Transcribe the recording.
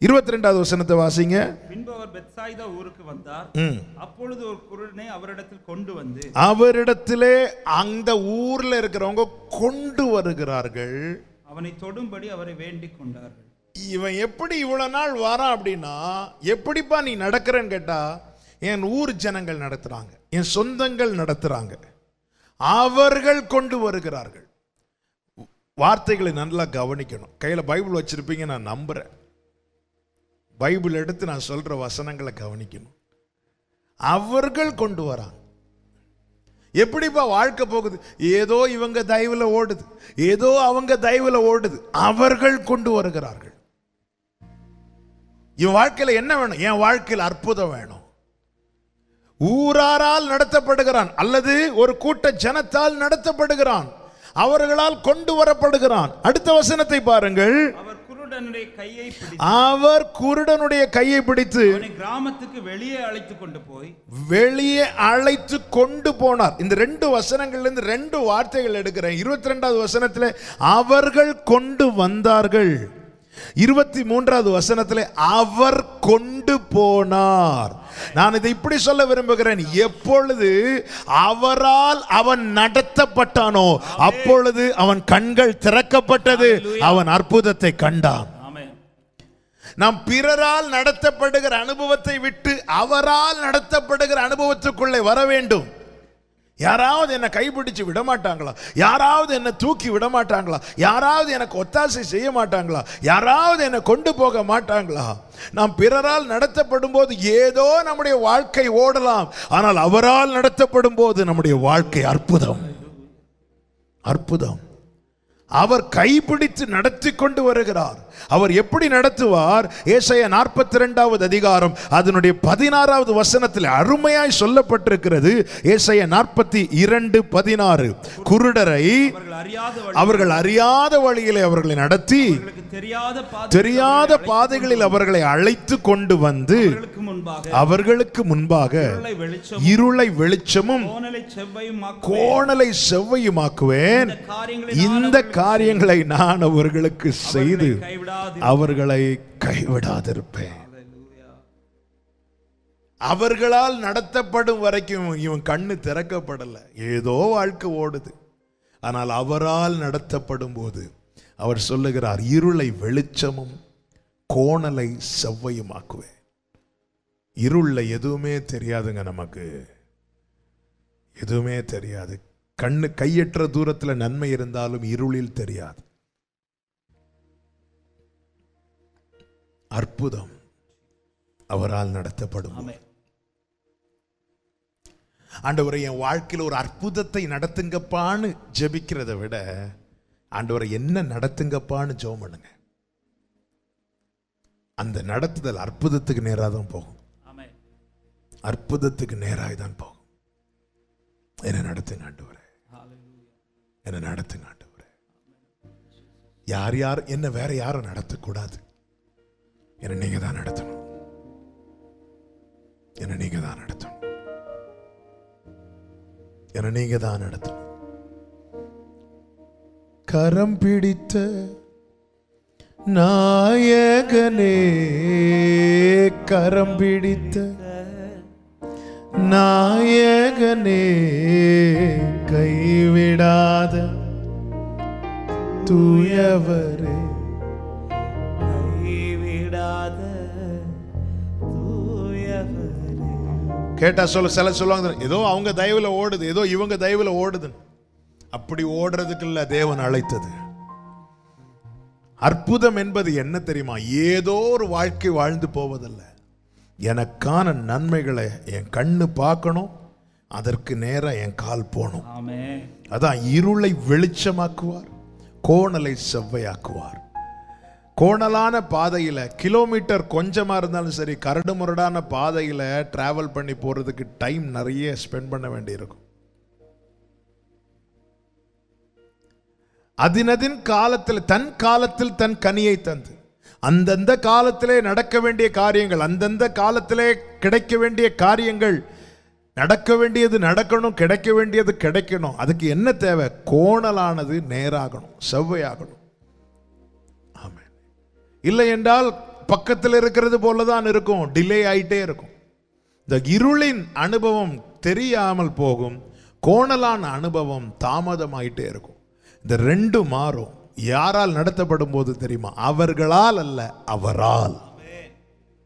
இருபத்தி ரெண்டாவது வசனத்தை வாசிங்க பின்பு அவர் பெத்சாயிதா ஊருக்கு வந்தார் ம். அப்பொழுது ஒரு குருடனை அவரிடத்தில் கொண்டு வந்து அவரிடத்திலே அந்த ஊர்ல இருக்கிறவங்க கொண்டு வருகிறார்கள் அவனை தொடும்படி அவரை வேண்டிக் கொண்டார்கள் இவன் எப்படி இவ்வளவு நாள் வரான் அப்படின்னா எப்படிப்பா நீ நடக்கிறேன்னு கேட்டா என் ஊர் ஜனங்கள் நடத்துறாங்க என் சொந்தங்கள் நடத்துறாங்க அவர்கள் கொண்டு வருகிறார்கள் வார்த்தைகளை நல்லா கவனிக்கணும் கையில பைபிள் வச்சிருப்பீங்க நான் நம்புறேன் பைபிள் எடுத்து நான் சொல்ற வசனங்களை கவனிக்கணும் அவர்கள் கொண்டு வராங்க எப்படிப்பா வாழ்க்கை போகுது ஏதோ இவங்க தயவுல ஓடுது ஏதோ அவங்க தயவுல ஓடுது அவர்கள் கொண்டு வருகிறார்கள் இவன் வாழ்க்கையில என்ன வேணும் என் வாழ்க்கையில் அற்புதம் வேணும் ஊராரால் நடத்தப்படுகிறான் அல்லது ஒரு கூட்ட ஜனத்தால் நடத்தப்படுகிறான் அவர்களால் கொண்டு வரப்படுகிறான் அடுத்த வசனத்தை பாருங்கள் அவர் குருடனுடைய கையை பிடித்து அவர் குருடனுடைய கையை பிடித்து அவனை கிராமத்துக்கு வெளியே அழைத்து கொண்டு போய் வெளியே அழைத்து கொண்டு போனார் இந்த ரெண்டு வசனங்கள்ல இருந்து ரெண்டு வார்த்தைகள் எடுக்கிறேன் இருபத்தி ரெண்டாவது வசனத்துல அவர்கள் கொண்டு வந்தார்கள் இருபத்தி மூன்றாவது வசனத்துல அவர் கொண்டு போனார் நான் இதை இப்படி சொல்ல விரும்புகிறேன் எப்பொழுது அவரால் அவன் நடத்தப்பட்டானோ அப்பொழுது அவன் கண்கள் திறக்கப்பட்டது அவன் அற்புதத்தை கண்டான் ஆமென் நாம் பிறரால் நடத்தப்படுகிற அனுபவத்தை விட்டு அவரால் நடத்தப்படுகிற அனுபவத்துக்குள்ளே வர வேண்டும் யாராவது என்னை கைப்பிடிச்சு விட மாட்டாங்களா யாராவது என்னை தூக்கி விட மாட்டாங்களா யாராவது எனக்கு ஒத்தாசை செய்ய மாட்டாங்களா யாராவது என்னை கொண்டு போக மாட்டாங்களா நாம் பிறரால் நடத்தப்படும் போது ஏதோ நம்முடைய வாழ்க்கை ஓடலாம் ஆனால் அவரால் நடத்தப்படும் போது நம்முடைய வாழ்க்கை அற்புதம் அற்புதம் அவர் கைப்பிடித்து நடத்தி கொண்டு வருகிறார் அவர் எப்படி நடத்துவார் ஏசாயா நாற்பத்தி ரெண்டாவது அதிகாரம் அதனுடைய பதினாறாவது வசனத்தில் அருமையாய் சொல்லப்பட்டிருக்கிறது ஏசாயா நாற்பத்தி இரண்டு பதினாறு குருடரை அவர்கள் அறியாத வழி அவர்கள் அறியாத வழியிலே அவர்களை நடத்தி அவர்களுக்கு தெரியாத பாதை தெரியாத பாதைகளில் அவர்களை அழைத்து கொண்டு வந்து அவர்களுக்கு முன்பாக அவர்களுக்கு முன்பாக இருளை வெளிச்சம் இருளை வெளிச்சமும் கோணலை செவ்வையும் கோணலை செவ்வையுமாக்குவேன் இந்த காரியங்களை இந்த காரியங்களை நான் அவர்களுக்கு செய்து கைவிடாது அவர்களை கைவிடாதிருப்பேன் அவர்களால் நடத்தப்படும் வரைக்கும் இவன் கண்ணு திறக்கப்படல ஏதோ வாழ்க்கை ஓடுது ஆனால் அவரால் நடத்தப்படும் போது அவர் சொல்லுகிறார் இருளை வெளிச்சமும் கோணலை செவ்வையுமாக்குவேன் இருள்ல எதுவுமே தெரியாதுங்க நமக்கு எதுவுமே தெரியாது கண்ணு கையற்ற தூரத்துல நன்மை இருந்தாலும் இருளில் தெரியாது அற்புதம் அவரால் நடத்தப்படும் ஆமென் ஆண்டவரை என் வாழ்க்கையில் ஒரு அற்புதத்தை நடத்துங்கப்பான்னு ஜெபிக்கிறதை விட ஆண்டவரை என்ன நடத்துங்கப்பான்னு ஜெபம் பண்ணுங்க அந்த நடத்துதல் அற்புதத்துக்கு நேராக தான் போகும் ஆமென் அற்புதத்துக்கு நேராக தான் போகும் என்ன நடத்துங்க ஆண்டவரே ஹalleluya என்ன நடத்துங்க ஆண்டவரே யார் யார் என்ன வேற யாரும் நடத்தக்கூடாது என்ன நீங்க தான் நடத்தணும் என்ன நீங்க தான் நடத்தணும் என்ன நீங்க தான் நடத்தணும் கரம் பிடித்த நாயகனே கரம் பிடித்த நாயகனே கைவிடாத தூயவரே கைவிடாத தூயவரே கேட்டா சொல்ல சில சொல்லுவாங்க ஏதோ அவங்க தயவுல ஓடுது ஏதோ இவங்க தயவுல ஓடுது அப்படி ஓடுறதுக்கு இல்ல தேவன் அழைத்தது அற்புதம் என்பது என்ன தெரியுமா ஏதோ ஒரு வாழ்க்கை வாழ்ந்து போவதல்ல எனக்கான நன்மைகளை என் கண்ணு பார்க்கணும் அதற்கு நேரா என் கால் போகணும் ஆமென் அதான் இருளை வெளிச்சமாக்குவார் கோணலை செவ்வையாக்குவார் கோணலான பாதையில கிலோமீட்டர் கொஞ்சமா இருந்தாலும் சரி கரடு முரடான பாதையில டிராவல் பண்ணி போறதுக்கு டைம் நிறைய ஸ்பெண்ட் பண்ண வேண்டியிருக்கும் அதினதின் காலத்தில் தன் காலத்தில் தன் கனியை தந்து அந்தந்த காலத்திலே நடக்க வேண்டிய காரியங்கள் அந்தந்த காலத்திலே கிடைக்க வேண்டிய காரியங்கள் நடக்க வேண்டியது நடக்கணும் கிடைக்க வேண்டியது கிடைக்கணும் அதுக்கு என்ன தேவை கோணலானது நேராகணும் செவ்வையாகணும் ஆமென் இல்லை என்றால் பக்கத்தில் இருக்கிறது போல தான் இருக்கும் டிலே ஆயிட்டே இருக்கும் இந்த இருளின் அனுபவம் தெரியாமல் போகும் கோணலான அனுபவம் தாமதமாயிட்டே இருக்கும் இந்த ரெண்டு மாறும் யாரால் நடத்தப்படும் போது தெரியுமா அவர்களால் அல்ல அவரால்